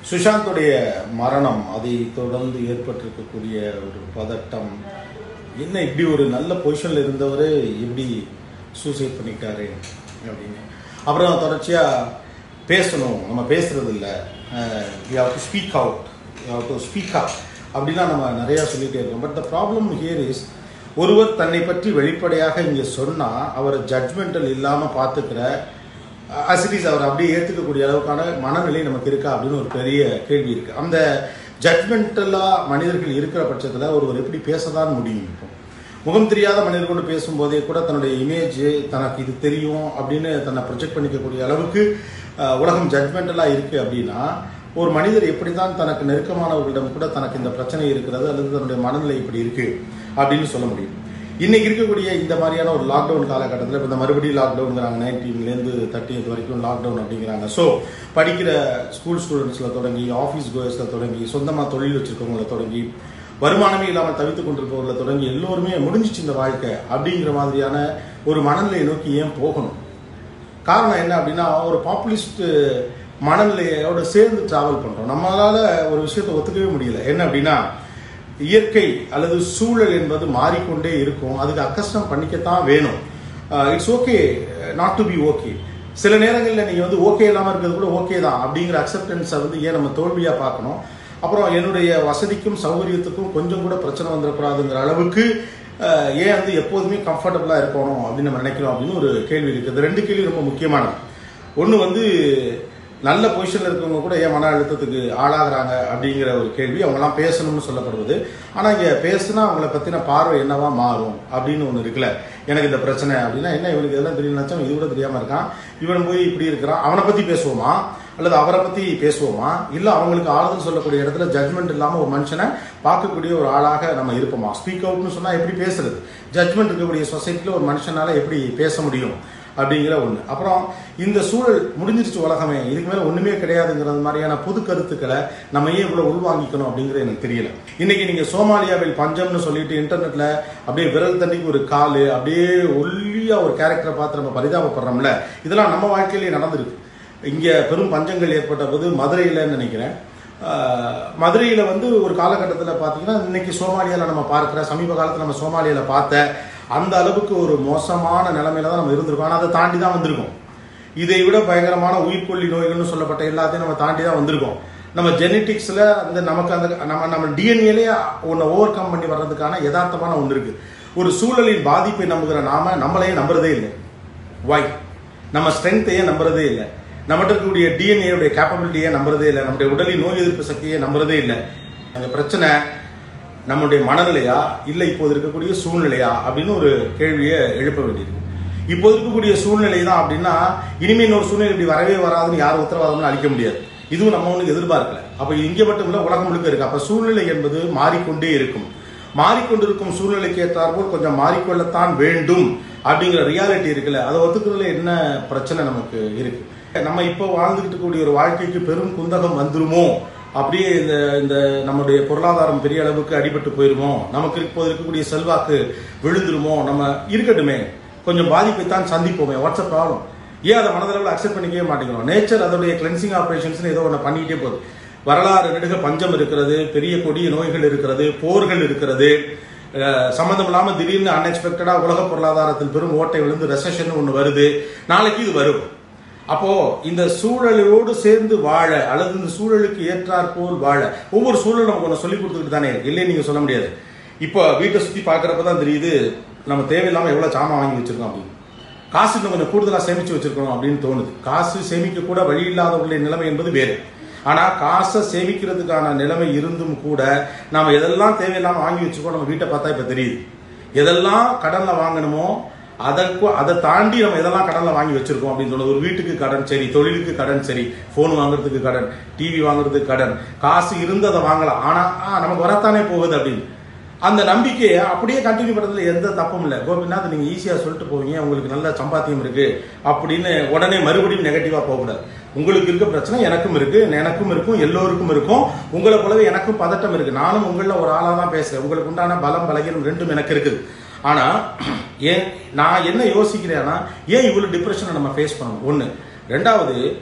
சுஷாந்துடைய மரணம் அதை தொடர்ந்து ஏற்பட்டிருக்கக்கூடிய ஒரு பதட்டம் என்ன இப்படி ஒரு நல்ல பொசிஷன்ல இருந்தவர் எப்படி சூசைட் பண்ணிட்டாரு அப்படின்னு அப்புறம் தொடர்ச்சியா பேசணும் நம்ம பேசுறது இல்லை we have to speak out we have to speak up அப்படிலாம் நம்ம நிறையா சொல்லிட்டே இருக்கோம் but the problem here is ஒருவர் தன்னை பற்றி வெளிப்படையாக இங்கே சொன்னால் அவரை ஜட்மெண்டல் இல்லாமல் பார்த்துக்கிற அசிரிஸ் அவர் அப்படியே ஏற்றுக்கக்கூடிய அளவுக்கான மனநிலை நமக்கு இருக்கா அப்படின்னு ஒரு பெரிய கேள்வி இருக்கு அந்த ஜட்மெண்டலாக மனிதர்கள் இருக்கிற பட்சத்தில் ஒருவர் எப்படி பேசதான் முடியும் இப்போ முகம் தெரியாத மனிதர் கொண்டு பேசும்போதே கூட தன்னுடைய இமேஜ் தனக்கு இது தெரியும் அப்படின்னு தன்னை ப்ரொஜெக்ட் பண்ணிக்கக்கூடிய அளவுக்கு அஹ், உலகம் ஜட்மெண்டலாக இருக்கு அப்படின்னா ஒரு மனிதர் எப்படி தான் தனக்கு நெருக்கமானவர்களிடம் கூட தனக்கு இந்த பிரச்சனை இருக்கிறது அல்லது தன்னுடைய மனநிலை இப்படி இருக்கு அப்படின்னு சொல்ல முடியும் இன்னைக்கு இருக்கக்கூடிய இந்த மாதிரியான ஒரு லாக்டவுன் காலகட்டத்தில் இப்போ இந்த மறுபடியும் லாக்டவுன்ங்கிறாங்க நைன்டீன்லேருந்து தேர்ட்டியத் வரைக்கும் லாக்டவுன் அப்படிங்கிறாங்க ஸோ படிக்கிற ஸ்கூல் ஸ்டூடெண்ட்ஸில் தொடங்கி ஆஃபீஸ் கோயர்ஸில் தொடங்கி சொந்தமாக தொழில் வச்சிருக்கவங்கள தொடங்கி வருமானமே இல்லாமல் தவித்துக் கொண்டிருப்பவர்களை தொடங்கி எல்லோருமே முடிஞ்சிச்சு இந்த வாழ்க்கை அப்படிங்கிற மாதிரியான ஒரு மனநிலையை நோக்கி ஏன் போகணும் காரணம் என்ன அப்படின்னா ஒரு பாப்புலிஸ்ட் மனநிலையோட சேர்ந்து டிராவல் பண்றோம் நம்மளால ஒரு விஷயத்தை ஒத்துக்கவே முடியல என்ன அப்படின்னா இயற்கை அல்லது சூழல் என்பது மாறிக்கொண்டே இருக்கும் அதுக்கு அக்கஸ்டம் பண்ணிக்கத்தான் வேணும் it's okay not to be okay சில நேரங்களில் நீங்கள் வந்து ஓகே இல்லாமல் இருக்கிறது கூட ஓகே தான் அப்படிங்கிற அக்செப்டன்ஸை வந்து ஏன் நம்ம தோல்வியாக பார்க்கணும் அப்புறம் என்னுடைய வசதிக்கும் சௌகரியத்துக்கும் கொஞ்சம் கூட பிரச்சனை வந்துடக்கூடாதுங்கிற அளவுக்கு அஹ், ஏன் வந்து எப்போதுமே கம்ஃபர்டபுளாக இருக்கணும் அப்படின்னு நம்ம நினைக்கிறோம் அப்படின்னு ஒரு கேள்வி இருக்குது இந்த ரெண்டு கேள்வி ரொம்ப முக்கியமானது ஒன்று வந்து நல்ல பொசிஷனில் இருக்கவங்க கூட ஏன் மன அழுத்தத்துக்கு ஆளாகிறாங்க அப்படிங்கிற ஒரு கேள்வி அவங்களாம் பேசணும்னு சொல்லப்படுவது ஆனால் இங்கே பேசுனா அவங்கள பற்றின பார்வை என்னவா மாறும் அப்படின்னு ஒன்று இருக்குல்ல எனக்கு இந்த பிரச்சனை அப்படின்னா என்ன இவனுக்கு இதெல்லாம் தெரியும் நினச்சா இது கூட தெரியாமல் இருக்கான் இவன் போய் இப்படி இருக்கிறான் அவனை பற்றி பேசுவோமா அல்லது அவரை பற்றி பேசுவோமா இல்லை அவங்களுக்கு ஆறுதல் சொல்லக்கூடிய இடத்துல ஜட்மெண்ட் இல்லாமல் ஒரு மனுஷனை பார்க்கக்கூடிய ஒரு ஆளாக நம்ம இருப்போமா ஸ்பீக் அவுட்னு சொன்னால் எப்படி பேசுறது ஜட்மெண்ட் இருக்கக்கூடிய சொசைட்டியில் ஒரு மனுஷனால எப்படி பேச முடியும் அப்படிங்கிற ஒன்று அப்புறம் இந்த சூழல் முடிஞ்சிருச்சு உலகமே இதுக்கு மேலே ஒன்றுமே கிடையாதுங்கிறது மாதிரியான புது கருத்துக்களை நம்ம ஏன் இவ்வளோ உள்வாங்கிக்கணும் அப்படிங்கிறது எனக்கு தெரியல இன்னைக்கு நீங்கள் சோமாலியாவில் பஞ்சம்னு சொல்லிட்டு இன்டர்நெட்டில் அப்படியே விரல் தண்டிக்கு ஒரு கால் அப்படியே ஒல்லியாக ஒரு கேரக்டரை பார்த்து நம்ம பரிதாபப்படுறோம்ல இதெல்லாம் நம்ம வாழ்க்கையிலேயே நடந்திருக்கு இங்கே பெரும் பஞ்சங்கள் ஏற்பட்ட போது மதுரையிலன்னு நினைக்கிறேன் மதுரையில் வந்து ஒரு காலகட்டத்தில் பார்த்தீங்கன்னா இன்னைக்கு சோமாலியாவில் நம்ம பார்க்குற சமீப காலத்தில் நம்ம சோமாலியாவில் பார்த்த அந்த அளவுக்கு ஒரு மோசமான நிலைமையில தான் நம்ம இருந்திருக்கோம் ஆனால் அதை தாண்டி தான் வந்திருக்கோம் இதை விட பயங்கரமான உயிர்கொல்லி நோய்கள்னு சொல்லப்பட்ட எல்லாத்தையும் நம்ம தாண்டி தான் வந்திருக்கோம் நம்ம ஜெனட்டிக்ஸில் அந்த நமக்கு அந்த நம்ம நம்ம டிஎன்ஏலே ஒன்றை ஓவர் கம் பண்ணி வர்றதுக்கான யதார்த்தமான ஒன்று இருக்கு ஒரு சூழலின் பாதிப்பை நம்புகிற நாம நம்மளையே நம்புறதே இல்லை வை நம்ம ஸ்ட்ரென்த்தையே நம்புறதே இல்லை நம்மகிட்ட இருக்கக்கூடிய டிஎன்ஏடைய கேப்பபிலிட்டியே நம்புறதே இல்லை நம்முடைய உடலின் நோய் எதிர்ப்பு சக்தியை நம்புறதே இல்லை அந்த பிரச்சனை நம்முடைய மனநிலையா இல்லை இப்போது இருக்கக்கூடிய சூழ்நிலையா அப்படின்னு ஒரு கேள்வியை எழுப்ப வேண்டியிருக்கு இப்போது இருக்கக்கூடிய சூழ்நிலை தான் அப்படின்னா இனிமே இன்னொரு சூழ்நிலை இப்படி வரவே வராதுன்னு யாரும் உத்தரவாதம்னு அளிக்க முடியாது இதுவும் நம்ம ஒன்றும் எதிர்பார்க்கல அப்ப இங்கே மட்டும் இல்ல உலகம் முழுக்க இருக்கு அப்ப சூழ்நிலை என்பது மாறிக்கொண்டே இருக்கும் மாறிக்கொண்டிருக்கும் சூழ்நிலைக்கு ஏற்றாற்போல் கொஞ்சம் மாறிக்கொள்ளத்தான் வேண்டும் அப்படிங்கிற ரியாலிட்டி இருக்குல்ல அதை ஒத்துக்கிறதுல என்ன பிரச்சனை நமக்கு இருக்கு நம்ம இப்போ வாழ்ந்துகிட்டு கூடிய ஒரு வாழ்க்கைக்கு பெரும் குந்தகம் வந்துருமோ அப்படியே இந்த இந்த நம்முடைய பொருளாதாரம் பெரிய அளவுக்கு அடிபட்டு போயிருமோ நமக்கு இப்போது இருக்கக்கூடிய செல்வாக்கு விழுந்துருமோ நம்ம இருக்கட்டுமே கொஞ்சம் பாதிப்பை தான் சந்திப்போமே வாட்ஸ்அப் ப்ராப்ளம் ஏன் அதை மனதளவில் அக்செப்ட் பண்ணிக்கவே மாட்டேங்கிறோம் நேச்சர் அதோடைய கிளென்சிங் ஆப்ரேஷன்ஸ் ஏதோ ஒன்று பண்ணிக்கிட்டே போகுது வரலாறு நெடுக பஞ்சம் இருக்கிறது பெரிய கொடிய நோய்கள் இருக்கிறது போர்கள் இருக்கிறது அஹ், சம்மந்தம் இல்லாமல் திடீர்னு அன்எக்ஸ்பெக்டடா உலக பொருளாதாரத்தில் பெரும் ஓட்டை விழுந்து ரெசஷன் ஒன்று வருது நாளைக்கு இது வரும் அப்போ இந்த சூழலோடு சேர்ந்து வாழ அல்லது இந்த சூழலுக்கு ஏற்றாற்போல் வாழ ஒவ்வொரு சூழலும் நமக்கு ஒன்று சொல்லி கொடுத்துக்கிட்டு தானே இருக்கு இல்லைன்னு நீங்க சொல்ல முடியாது இப்போ வீட்டை சுத்தி பார்க்கறப்ப தான் தெரியுது நம்ம தேவையில்லாம எவ்வளவு சாமான் வாங்கி வச்சிருக்கோம் அப்படின்னு காசு இன்னும் கொஞ்சம் கூடுதலா சேமிச்சு வச்சிருக்கணும் அப்படின்னு தோணுது காசு சேமிக்க கூட வழி இல்லாதவர்களுடைய நிலைமை என்பது வேறு ஆனா காசை சேமிக்கிறதுக்கான நிலைமை இருந்தும் கூட நாம எதெல்லாம் தேவையில்லாம வாங்கி வச்சிருக்கோம் நம்ம வீட்டை பார்த்தா இப்ப தெரியுது எதெல்லாம் கடன்ல வாங்கணுமோ அதற்கு அதை தாண்டி நம்ம எதெல்லாம் கடன்ல வாங்கி வச்சிருக்கோம் அப்படின்னு சொல்லுது ஒரு வீட்டுக்கு கடன் சரி தொழிலுக்கு கடன் சரி போன் வாங்குறதுக்கு கடன் டிவி வாங்குறதுக்கு கடன் காசு இருந்து அதை வாங்கலாம் ஆனா ஆ, நமக்கு வரத்தானே போகுது அப்படின்னு அந்த நம்பிக்கையை அப்படியே கண்டினியூ பண்றதுல எந்த தப்பும் இல்லை கோபிநாத் நீங்க ஈஸியா சொல்லிட்டு போவீங்க உங்களுக்கு நல்ல சம்பாத்தியம் இருக்கு அப்படின்னு உடனே மறுபடியும் நெகட்டிவா போகக்கூடாது உங்களுக்கு இருக்க பிரச்சனை எனக்கும் இருக்கு எனக்கும் இருக்கும் எல்லோருக்கும் இருக்கும் உங்களை போலவே எனக்கும் பதட்டம் இருக்கு நானும் உங்கள ஒரு ஆளா தான் பேசுறேன் உங்களுக்கு உண்டான பலம் பலகீனம் ரெண்டும் எனக்கு இருக்குது ஆனா ஏன் நான் என்ன யோசிக்கிறேன்னா ஏன் இவ்வளவு டிப்ரெஷனை நம்ம ஃபேஸ் பண்ணணும் ஒண்ணு ரெண்டாவது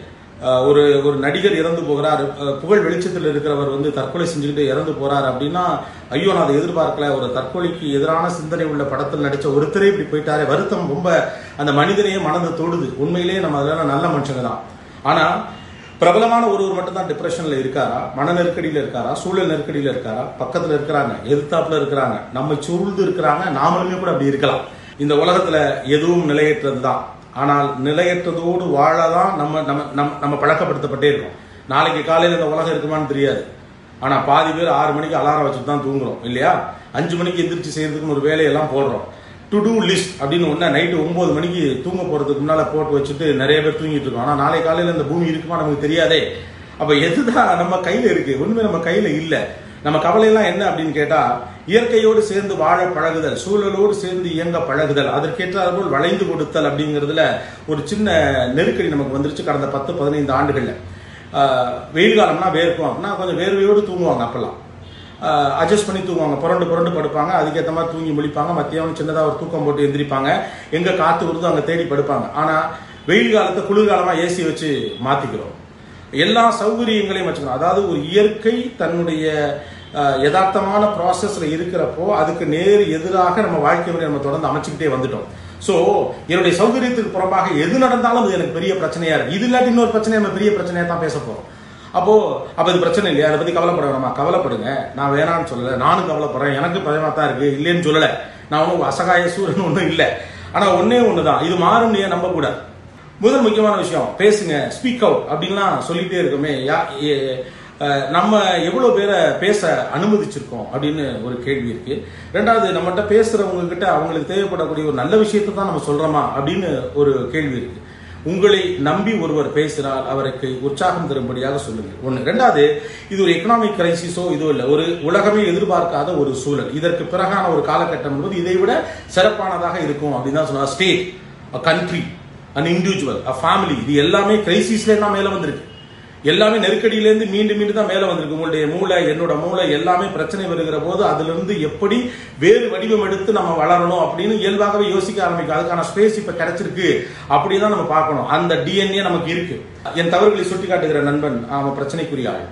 அஹ், ஒரு ஒரு நடிகர் இறந்து போகிறார் அஹ், புகழ் வெளிச்சத்தில் இருக்கிறவர் வந்து தற்கொலை செஞ்சுக்கிட்டு இறந்து போறார் அப்படின்னா ஐயோ நான் அதை எதிர்பார்க்கல ஒரு தற்கொலைக்கு எதிரான சிந்தனை உள்ள படத்தில் நடிச்ச ஒருத்தரே இப்படி போயிட்டாரே வருத்தம் ரொம்ப அந்த மனிதனையே மனதை தொடுது உண்மையிலேயே நம்ம அதெல்லாம் நல்ல மனுஷங்க தான் ஆனா பிரபலமான ஒருவர் மட்டும் தான் டிப்ரெஷன்ல இருக்காரா மன நெருக்கடியில இருக்காரா சூழல் நெருக்கடியில இருக்காரா பக்கத்துல இருக்கிறாங்க எதிர்த்தாப்புல இருக்கிறாங்க நம்மை சூழ்ந்து இருக்கிறாங்க நாமளுமே கூட அப்படி இருக்கலாம் இந்த உலகத்துல எதுவும் நிலையற்றது தான் ஆனால் நிலையற்றதோடு வாழதான் நம்ம நம்ம நம்ம நம்ம பழக்கப்படுத்தப்பட்டே இருக்கோம் நாளைக்கு காலையில இந்த உலகம் இருக்குமான்னு தெரியாது ஆனா பாதி பேர் ஆறு மணிக்கு அலாரம் வச்சுட்டு தான் தூங்குறோம் இல்லையா அஞ்சு மணிக்கு எந்திரிச்சு செய்யறதுக்குன்னு ஒரு வேலையெல்லாம் போடுறோம் டு டூ லிஸ்ட் அப்படின்னு ஒன்று நைட்டு ஒன்பது மணிக்கு தூங்க போறதுக்கு முன்னால போட்டு வச்சுட்டு நிறைய பேர் தூங்கிட்டு இருக்கோம் ஆனா நாளை காலையில இந்த பூமி இருக்குமா நமக்கு தெரியாதே அப்ப எதுதான் நம்ம கையில இருக்கு ஒண்ணுமே நம்ம கையில இல்ல நம்ம கவலையெல்லாம் என்ன அப்படின்னு கேட்டா இயற்கையோடு சேர்ந்து வாழ பழகுதல் சூழலோடு சேர்ந்து இயங்க பழகுதல் அதற்கேற்றார் போல் வளைந்து கொடுத்தல் அப்படிங்கிறதுல ஒரு சின்ன நெருக்கடி நமக்கு வந்துருச்சு கடந்த பத்து பதினைந்து ஆண்டுகள்ல ஆஹ் வெயில் காலம்னா வேர்க்கும் அப்படின்னா கொஞ்சம் வேர்வையோடு தூங்குவாங்க அப்பெல்லாம் அட்ஜஸ்ட் பண்ணி தூங்குவாங்க புரண்டு புரண்டு படுப்பாங்க அதுக்கேற்ற மாதிரி தூங்கி முழிப்பாங்க மத்தியானம் சின்னதாக ஒரு தூக்கம் போட்டு எந்திரிப்பாங்க எங்கே காற்று வருதோ அங்கே தேடி படுப்பாங்க ஆனால் வெயில் காலத்தை குளிர்காலமாக ஏசி வச்சு மாற்றிக்கிறோம் எல்லா சௌகரியங்களையும் வச்சுக்கணும் அதாவது ஒரு இயற்கை தன்னுடைய அஹ், யதார்த்தமான ப்ராசஸ்ல இருக்கிறப்போ அதுக்கு நேர் எதிராக நம்ம வாழ்க்கை முறை நம்ம தொடர்ந்து அமைச்சுக்கிட்டே வந்துட்டோம் ஸோ என்னுடைய சௌகரியத்துக்கு புறம்பாக எது நடந்தாலும் அது எனக்கு பெரிய பிரச்சனையா இருக்கு இது இல்லாட்டி இன்னொரு பிரச்சனை நம்ம பெரிய பிரச்சனையா தான் பேச போறோம் அப்போ அப்ப இது பிரச்சனை இல்லையா அதை பத்தி கவலைப்பட வேணாமா கவலைப்படுங்க நான் வேணாம்னு சொல்லல நானும் கவலைப்படுறேன் எனக்கு பயமா தான் இருக்கு இல்லைன்னு சொல்லல நான் ஒன்றும் அசகாய சூரன் ஒன்றும் இல்லை ஆனா ஒன்னே ஒண்ணுதான் இது மாறும் நீ நம்ப கூடாது முதல் முக்கியமான விஷயம் பேசுங்க ஸ்பீக் அவுட் அப்படின்லாம் சொல்லிட்டே இருக்கோமே யா- ஏ- அஹ் நம்ம எவ்வளவு பேரை பேச அனுமதிச்சிருக்கோம் அப்படின்னு ஒரு கேள்வி இருக்கு ரெண்டாவது நம்மகிட்ட பேசுறவங்க கிட்ட அவங்களுக்கு தேவைப்படக்கூடிய ஒரு நல்ல விஷயத்தை தான் நம்ம சொல்றோமா அப்படின்னு ஒரு கேள்வி இருக்கு உங்களை நம்பி ஒருவர் பேசினால் அவருக்கு உற்சாகம் தரும்படியாக சொல்லுங்க ஒன்று ரெண்டாவது இது ஒரு எக்கனாமிக் கிரைசிஸோ இதோ இல்லை ஒரு உலகமே எதிர்பார்க்காத ஒரு சூழல் இதற்கு பிறகான ஒரு காலகட்டம் என்பது இதை விட சிறப்பானதாக இருக்கும் அப்படின்னு தான் சொன்னா state a country an individual a family இது எல்லாமே கிரைசிஸ்ல தான் மேல வந்திருக்கு எல்லாமே நெருக்கடியிலேருந்து மீண்டும் மீண்டும் தான் மேல வந்திருக்கு உங்களுடைய மூளை என்னோட மூளை எல்லாமே பிரச்சனை வருகிற போது அதுல இருந்து எப்படி வேறு வடிவம் எடுத்து நம்ம வளரணும் அப்படின்னு இயல்பாகவே யோசிக்க ஆரம்பிக்கும் அதுக்கான ஸ்பேஸ் இப்ப கிடைச்சிருக்கு அப்படிதான் நம்ம பார்க்கணும் அந்த டிஎன்ஏ நமக்கு இருக்கு என் தவறுகளை சுட்டி காட்டுகிற நண்பன் அவன் பிரச்சனைக்குரிய ஆள்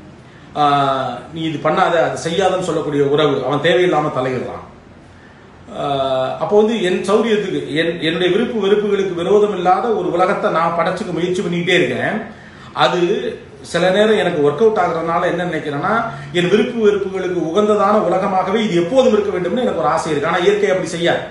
ஆஹ் நீ இது பண்ணாத அது செய்யாதன்னு சொல்லக்கூடிய உறவு அவன் தேவையில்லாம தலையிடுறான் ஆஹ் அப்போ வந்து என் சௌரியத்துக்கு என் என்னுடைய விருப்பு வெறுப்புகளுக்கு விரோதம் இல்லாத ஒரு உலகத்தை நான் படைச்சுக்க முயற்சி பண்ணிக்கிட்டே இருக்கேன் அது சில நேரம் எனக்கு ஒர்க் அவுட் ஆகுறதுனால என்ன நினைக்கிறேன்னா என் விருப்பு வெறுப்புகளுக்கு உகந்ததான உலகமாகவே இது எப்போதும் இருக்க வேண்டும்னு எனக்கு ஒரு ஆசை இருக்கு ஆனா இயற்கை அப்படி செய்யாது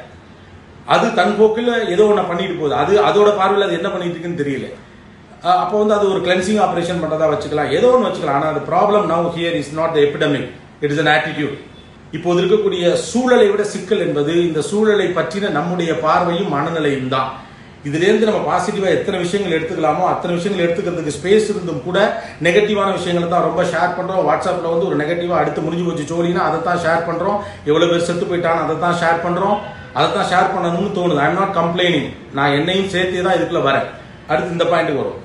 அது தன் போக்கில் ஏதோ ஒன்று பண்ணிட்டு போகுது அது அதோட பார்வையில் அது என்ன பண்ணிட்டு இருக்குன்னு தெரியல அஹ் அப்போ வந்து அது ஒரு கிளென்சிங் ஆபரேஷன் பண்றதா வச்சுக்கலாம் ஏதோ ஒன்று வச்சுக்கலாம் ஆனால் அந்த problem now here is not the epidemic it is an attitude இப்போது இருக்கக்கூடிய சூழலை விட சிக்கல் என்பது இந்த சூழலை பற்றின நம்முடைய பார்வையும் மனநிலையும் தான் இதுலேருந்து நம்ம பாசிட்டிவா எத்தனை விஷயங்கள் எடுத்துக்கலாமோ அத்தனை விஷயங்கள் எடுத்துக்கிறதுக்கு ஸ்பேஸ் இருந்தும் கூட நெகட்டிவான விஷயங்களை தான் ரொம்ப ஷேர் பண்றோம் வாட்ஸ்அப்ல வந்து ஒரு நெகட்டிவா அடுத்து முடிஞ்சு போச்சு சோழினா அதை தான் ஷேர் பண்றோம் எவ்வளவு பேர் செத்து போயிட்டான்னு அதை தான் ஷேர் பண்றோம் அதை தான் ஷேர் பண்ணணும்னு தோணுது ஐம் நாட் கம்ப்ளைனிங் நான் என்னையும் சேர்த்தே தான் இதுக்குள்ள வரேன் அடுத்து இந்த பாயிண்ட்டுக்கு வரும்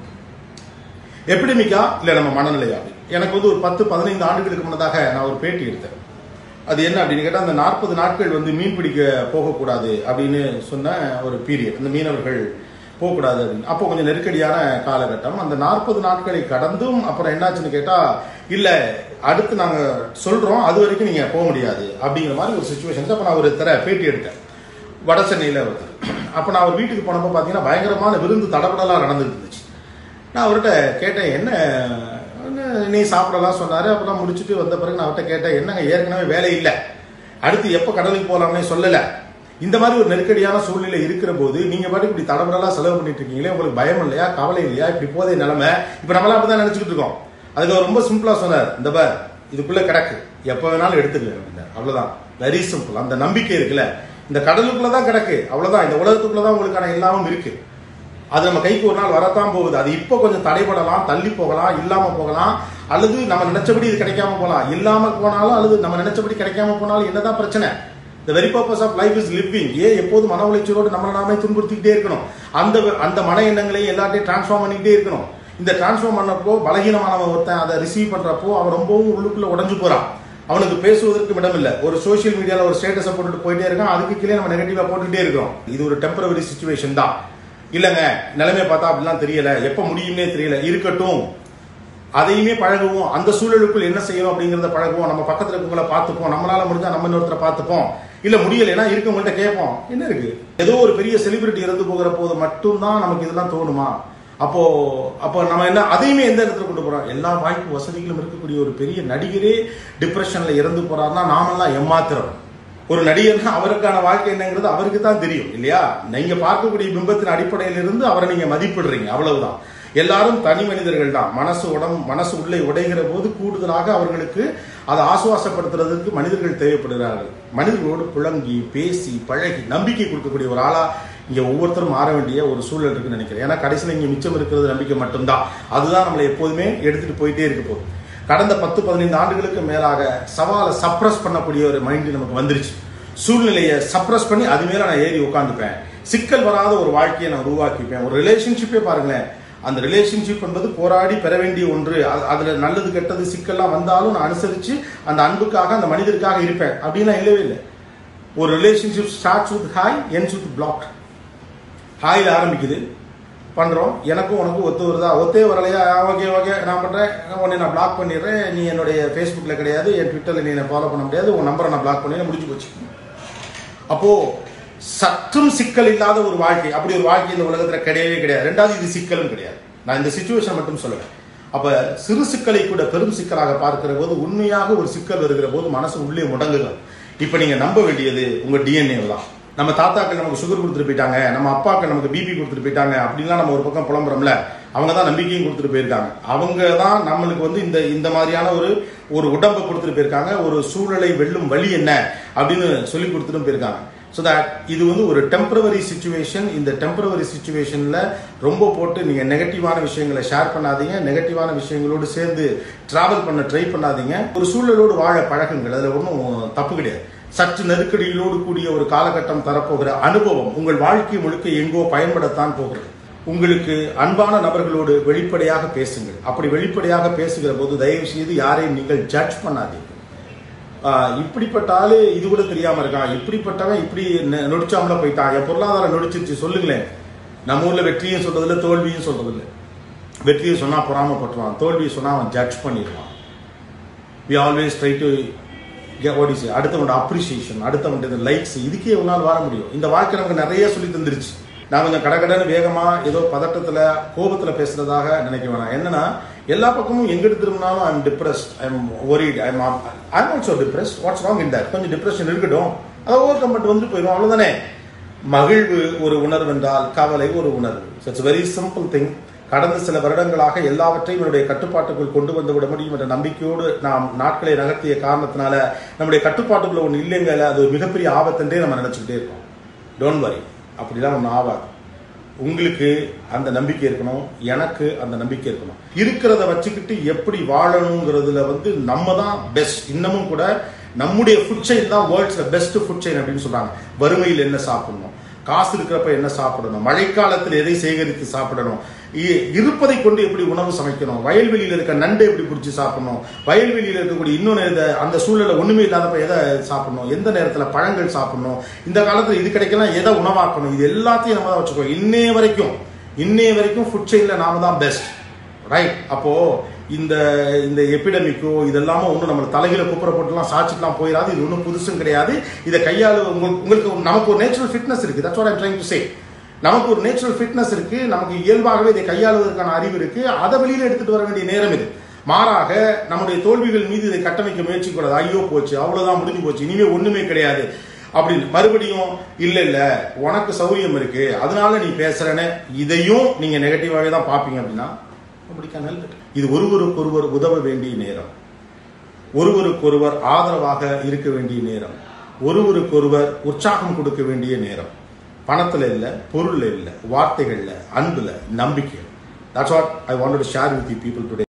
எபிடமிக்கா இல்ல நம்ம மனநிலையா எனக்கு வந்து ஒரு பத்து பதினைந்து ஆண்டுகளுக்கு முன்னதாக நான் ஒரு பேட்டி எடுத்தேன் அது என்ன அப்படின்னு கேட்டா அந்த நாற்பது நாட்கள் வந்து மீன் பிடிக்க போகக்கூடாது அப்படின்னு சொன்ன ஒரு பீரியட் அந்த மீனவர்கள் போகக்கூடாது அப்படின்னு அப்போ கொஞ்சம் நெருக்கடியான காலகட்டம் அந்த நாற்பது நாட்களை கடந்தும் அப்புறம் என்னாச்சுன்னு கேட்டா இல்ல அடுத்து நாங்க சொல்றோம் அது வரைக்கும் நீங்க போக முடியாது அப்படிங்கிற மாதிரி ஒரு சுச்சுவேஷன் அப்ப நான் ஒரு தர பேட்டி எடுத்தேன் வட சென்னையில ஒருத்தர் அப்ப நான் அவர் வீட்டுக்கு போனப்போ பாத்தீங்கன்னா பயங்கரமான விருந்து தடபடலாம் நடந்துட்டு இருந்துச்சு நான் அவர்கிட்ட கேட்டேன் என்ன என்ன நீ சாப்பிடலாம் சொன்னாரு அப்புறம் முடிச்சுட்டு வந்த பிறகு நான் அவர்கிட்ட கேட்டேன் என்னங்க ஏற்கனவே வேலை இல்லை அடுத்து எப்ப கடலுக்கு போலாம்னே சொல்லல இந்த மாதிரி ஒரு நெருக்கடியான சூழ்நிலை இருக்கிற போது நீங்க பாட்டு இப்படி தடபடலா செலவு பண்ணிட்டு இருக்கீங்களே உங்களுக்கு பயம் இல்லையா கவலை இல்லையா இப்படி போதே நிலைமை இப்ப நம்மளாம் அப்படிதான் நினைச்சுக்கிட்டு இருக்கோம் அதுக்கு அவர் ரொம்ப சிம்பிளா சொன்னார் இந்த பார் இதுக்குள்ள கிடக்கு எப்ப வேணாலும் எடுத்துக்கலாம் அப்படின்னாரு. அவ்வளவுதான் வெரி சிம்பிள் அந்த நம்பிக்கை இருக்குல்ல இந்த கடலுக்குள்ள தான் கிடக்கு அவ்வளவுதான் இந்த உலகத்துக்குள்ள தான் உங்களுக்கான எல்லாமும் இருக்கு அது நம்ம கைக்கு ஒரு நாள் வரத்தான் போகுது அது இப்போ கொஞ்சம் தடைபடலாம் தள்ளி போகலாம் இல்லாம போகலாம் அல்லது நம்ம நினைச்சபடி இது கிடைக்காம போகலாம் இல்லாம போனாலும் அல்லது நம்ம நினைச்சபடி கிடைக்காம போனாலும் என்னதான் பிரச்சனை the very purpose of life is living ஏன் எப்போதும் மன உளைச்சலோடு நம்மளை நாமே துன்புறுத்திக்கிட்டே இருக்கணும் அந்த அந்த மன எண்ணங்களையும் எல்லாத்தையும் டிரான்ஸ்ஃபார்ம் பண்ணிக்கிட்டே இருக்கணும் இந்த டிரான்ஸ்ஃபார்ம் பண்ணப்போ பலகீனமானவன் ஒருத்தன் அதை ரிசீவ் பண்றப்போ அவன் ரொம்பவும் உள்ளுக்குள்ள உடஞ்சு போறான் அவனுக்கு பேசுவதற்கு இடம் இல்ல ஒரு சோஷியல் மீடியால ஒரு ஸ்டேட்டஸை போட்டுட்டு போயிட்டே இருக்கான் அதுக்கு கீழே நம்ம நெகட்டிவா போட்டுட்டே இருக்கோம் இது ஒரு டெம்பரவரி சுச்சுவேஷன் தான் இல்லைங்க நிலைமையை பார்த்தா அப்படிலாம் தெரியல எப்ப முடியும்னே தெரியல இருக்கட்டும் அதையுமே பழகுவோம் அந்த சூழலுக்குள் என்ன செய்யணும் அப்படிங்கறத பழகுவோம் நம்ம பக்கத்துல இருக்கவங்கள பார்த்துப்போம் நம்மளால முடிஞ்சா நம்ம இன்னொருத்தரை பார்த்துப்போம் இல்ல முடியலைன்னா இருக்கவங்கள்ட்ட கேட்போம் என்ன இருக்கு ஏதோ ஒரு பெரிய செலிபிரிட்டி இறந்து போகிற போது மட்டும்தான் நமக்கு இதெல்லாம் தோணுமா அப்போ அப்போ நம்ம என்ன அதையுமே எந்த இடத்துல கொண்டு போறோம் எல்லா வாய்ப்பு வசதிகளும் இருக்கக்கூடிய ஒரு பெரிய நடிகரே டிப்ரெஷன்ல இறந்து போறாருன்னா நாமெல்லாம் ஏமாத்துறோம் ஒரு நடிகர்னா அவருக்கான வாழ்க்கை என்னங்கிறது அவருக்கு தான் தெரியும் இல்லையா நீங்க பார்க்கக்கூடிய பிம்பத்தின் அடிப்படையில் இருந்து அவரை நீங்க மதிப்பிடுறீங்க அவ்வளவுதான் எல்லாரும் தனி மனிதர்கள் தான் மனசு உடம் மனசு உள்ளே உடைகிற போது கூடுதலாக அவர்களுக்கு அதை ஆசுவாசப்படுத்துறதுக்கு மனிதர்கள் தேவைப்படுகிறார்கள் மனிதர்களோடு புழங்கி பேசி பழகி நம்பிக்கை கொடுக்கக்கூடிய ஒரு ஆளா இங்க ஒவ்வொருத்தரும் மாற வேண்டிய ஒரு சூழல் இருக்குன்னு நினைக்கிறேன் ஏன்னா கடைசியில் இங்க மிச்சம் இருக்கிறது நம்பிக்கை மட்டும்தான் அதுதான் நம்மளை எப்போதுமே எடுத்துட்டு போயிட்டே இருக்க போகுது கடந்த பத்து பதினைந்து ஆண்டுகளுக்கு மேலாக சவாலை சப்ரஸ் பண்ணக்கூடிய ஒரு மைண்ட் நமக்கு வந்துருச்சு சூழ்நிலையை சப்ரஸ் பண்ணி அது மேல நான் ஏறி உட்காந்துப்பேன் சிக்கல் வராத ஒரு வாழ்க்கையை நான் உருவாக்கிப்பேன் ஒரு ரிலேஷன்ஷிப்பே பாருங்களேன் அந்த ரிலேஷன்ஷிப் என்பது போராடி பெற வேண்டிய ஒன்று அது- அதுல நல்லது கெட்டது சிக்கல்லாம் வந்தாலும் நான் அனுசரிச்சு அந்த அன்புக்காக அந்த மனிதருக்காக இருப்பேன் அப்படின்லாம் இல்லவே இல்லை ஒரு relationship starts with hi ends with block ஹாயில் ஆரம்பிக்குது பண்றோம் எனக்கும் உனக்கும் ஒத்து வருதா ஒத்தே வரலையா ஓகே ஓகே நான் பண்றேன் உன்னை நான் பிளாக் பண்ணிடுறேன் நீ என்னுடைய ஃபேஸ்புக்ல கிடையாது என் ட்விட்டர்ல நீ என்ன ஃபாலோ பண்ண முடியாது உன் நம்பரை நான் பிளாக் பண்ணி முடிஞ்சு போச்சு அப்போ சற்றும் சிக்கல் இல்லாத ஒரு வாழ்க்கை அப்படி ஒரு வாழ்க்கை இந்த உலகத்துல கிடையவே கிடையாது ரெண்டாவது இது சிக்கலும் கிடையாது நான் இந்த சுச்சுவேஷன் மட்டும் சொல்லுவேன் அப்ப சிறு சிக்கலை கூட பெரும் சிக்கலாக பார்க்கிற போது உண்மையாக ஒரு சிக்கல் வருகிற போது மனசு உள்ளே முடங்குகிறது இப்ப நீங்க நம்ப வேண்டியது உங்க டிஎன்ஏ தான் நம்ம தாத்தாக்கள் நமக்கு சுகர் கொடுத்துட்டு போயிட்டாங்க நம்ம அப்பாக்கள் நமக்கு பிபி கொடுத்துட்டு போயிட்டாங்க அப்படின்லாம் நம்ம ஒரு பக்கம் புலம்புறோம்ல அவங்க தான் நம்பிக்கையும் கொடுத்துட்டு போயிருக்காங்க அவங்க தான் நம்மளுக்கு வந்து இந்த இந்த மாதிரியான ஒரு ஒரு உடம்பை கொடுத்துட்டு போயிருக்காங்க ஒரு சூழலை வெல்லும் வழி என்ன அப்படின்னு சொல்லி கொடுத்துட்டும் போயிருக்காங்க ஸோ தட் இது வந்து ஒரு டெம்பரவரி சுச்சுவேஷன் இந்த டெம்பரவரி சுச்சுவேஷன்ல ரொம்ப போட்டு நீங்க நெகட்டிவான விஷயங்களை ஷேர் பண்ணாதீங்க நெகட்டிவான விஷயங்களோடு சேர்ந்து டிராவல் பண்ண ட்ரை பண்ணாதீங்க ஒரு சூழலோடு வாழ பழகுங்கள் அதுல ஒன்றும் தப்பு கிடையாது சற்று நெருக்கடிகளோடு கூடிய ஒரு காலகட்டம் தரப்போகிற அனுபவம் உங்கள் வாழ்க்கை முழுக்க எங்கோ பயன்படத்தான் போகிறது உங்களுக்கு அன்பான நபர்களோடு வெளிப்படையாக பேசுங்கள் அப்படி வெளிப்படையாக பேசுகிற போது தயவு செய்து யாரையும் நீங்கள் ஜட்ஜ் பண்ணாதீங்க ஆஹ் இப்படிப்பட்ட ஆளு இது கூட தெரியாம இருக்கான் இப்படிப்பட்டவன் இப்படி நெ- நொடிச்சாமல போயிட்டான் என் பொருளாதாரம் நொடிச்சிருச்சு சொல்லுங்களேன் நம்ம ஊர்ல வெற்றியும் சொல்றதில்ல தோல்வியும் சொல்றதில்ல வெற்றியை சொன்னா பொறாமப்பட்டுருவான் தோல்வியை சொன்னா அவன் ஜட்ஜ் பண்ணிடுவான் வி ஆல்வேஸ் ட்ரை டு ஓடிஸ் அடுத்தவனோட அப்ரிசியேஷன் அடுத்தவன்ட லைக்ஸ் இதுக்கே உன்னால் வாழ முடியும் இந்த வாழ்க்கை நமக்கு நிறைய சொல்லி தந்துருச்சு நான் கொஞ்சம் கடகடன்னு வேகமா ஏதோ பதட்டத்துல கோபத்துல பேசுறதாக நினைக்க வேணாம் என்னன்னா எல்லா பக்கமும் எங்கிட்டு திரும்பினாலும் I'm depressed I'm worried I'm I'm also depressed what's wrong in that கொஞ்சம் டிப்ரெஷன் இருக்கட்டும் அதை ஓவர் கம் பண்ணிட்டு வந்துட்டு போயிடும் அவ்வளவுதானே மகிழ்வு ஒரு உணர்வு என்றால் கவலை ஒரு உணர்வு இட்ஸ் வெரி சிம்பிள் திங் கடந்த சில வருடங்களாக எல்லாவற்றையும் என்னுடைய கட்டுப்பாட்டுக்குள் கொண்டு வந்து விட முடியும் என்ற நம்பிக்கையோடு நாம் நாட்களை நகர்த்திய காரணத்தினால நம்முடைய கட்டுப்பாட்டுக்குள்ள ஒன்று இல்லைங்கல அது ஒரு மிகப்பெரிய ஆபத்துன்றே நம்ம நினைச்சுக்கிட்டே இருக்கோம் டோன்ட் வரி அப்படிலாம் ஒன்றும் ஆகாது உங்களுக்கு அந்த நம்பிக்கை இருக்கணும் எனக்கு அந்த நம்பிக்கை இருக்கணும் இருக்கிறத வச்சுக்கிட்டு எப்படி வாழணுங்கிறதுல வந்து நம்ம தான் பெஸ்ட் இன்னமும் கூட நம்முடைய ஃபுட் செயின் தான் வேர்ல்ட்ஸ்ல பெஸ்ட் ஃபுட் செயின் அப்படின்னு சொல்றாங்க வறுமையில் என்ன சாப்பிடணும் காசு இருக்கிறப்ப என்ன சாப்பிடணும் மழைக்காலத்தில் எதை சேகரித்து சாப்பிடணும் இ- இருப்பதை கொண்டு எப்படி உணவு சமைக்கணும் வயல்வெளியில் இருக்க நண்டு எப்படி பிடிச்சி சாப்பிடணும் வயல்வெளியில் இருக்கக்கூடிய இன்னொன்று இதை அந்த சூழல்ல ஒண்ணுமே இல்லாதப்ப எதை சாப்பிடணும் எந்த நேரத்தில் பழங்கள் சாப்பிடணும் இந்த காலத்தில் இது கிடைக்கலாம் எதை உணவாக்கணும் இது எல்லாத்தையும் நம்ம தான் வச்சுக்கோ இன்னைய வரைக்கும் இன்னைய வரைக்கும் ஃபுட் செயின்ல நாம தான் பெஸ்ட் ரைட் அப்போ இந்த இந்த எபிடமிக்கோ இதெல்லாம ஒன்றும் நம்ம தலையில குப்புற போட்டுலாம் சாச்சிட்டுலாம் போயிடாது இது ஒன்றும் புதுசும் கிடையாது இதை கையாள உங்களுக்கு உங்களுக்கு ஒரு- நமக்கு ஒரு நேச்சுரல் ஃபிட்னஸ் இருக்கு that's what I'm trying to say நமக்கு ஒரு நேச்சுரல் ஃபிட்னஸ் இருக்கு நமக்கு இயல்பாகவே இதை கையாளுவதற்கான அறிவு இருக்கு அதை வெளியில எடுத்துட்டு வர வேண்டிய நேரம் இது மாறாக நம்முடைய தோல்விகள் மீது இதை கட்டமைக்க முயற்சி கூடாது ஐயோ போச்சு அவ்வளவுதான் முடிஞ்சு போச்சு இனிமே ஒண்ணுமே கிடையாது அப்படின்னு மறுபடியும் இல்ல இல்ல உனக்கு சௌரியம் இருக்கு அதனால நீ பேசுறேன்னு இதையும் நீங்க நெகட்டிவாவே தான் பாப்பீங்க அப்படின்னா அப்படி can help it. இது ஒருவருக்கொருவர் உதவ வேண்டிய நேரம் ஒருவருக்கொருவர் ஆதரவாக இருக்க வேண்டிய நேரம் ஒருவருக்கொருவர் உற்சாகம் கொடுக்க வேண்டிய நேரம் பணத்துல இல்ல பொருள்ல இல்ல வார்த்தைகள்ல அன்புல நம்பிக்கை That's what I wanted to share with you people today.